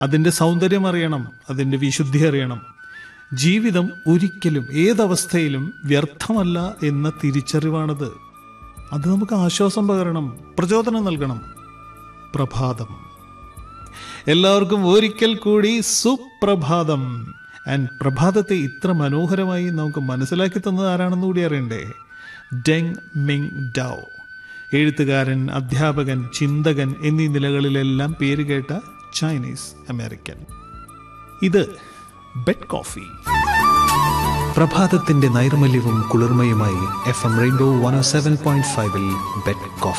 അതിൻ്റെ സൗന്ദര്യം അറിയണം അതിൻ്റെ വിശുദ്ധി അറിയണം ജീവിതം ഒരിക്കലും ഏതവസ്ഥയിലും വ്യർത്ഥമല്ല എന്ന തിരിച്ചറിവാണത് അത് നമുക്ക് ആശ്വാസം പകരണം പ്രചോദനം നൽകണം പ്രഭാതം എല്ലാവർക്കും ഒരിക്കൽ കൂടി സുപ്രഭാതം ആൻഡ് പ്രഭാതത്തെ ഇത്ര മനോഹരമായി നമുക്ക് മനസ്സിലാക്കി തന്നത് ആരാണെന്ന് കൂടി അറിയണ്ടേ ഡെങ് മിങ് ഡൗ എഴുത്തുകാരൻ അധ്യാപകൻ ചിന്തകൻ എന്നീ നിലകളിലെല്ലാം പേര് കേട്ട ചൈനീസ് അമേരിക്കൻ ഇത് ബെഡ് കോഫി പ്രഭാതത്തിന്റെ നൈർമല്യവും കുളിർമയുമായി F M Rainbow one seven point ഫൈവിൽ ബെഡ് കോഫി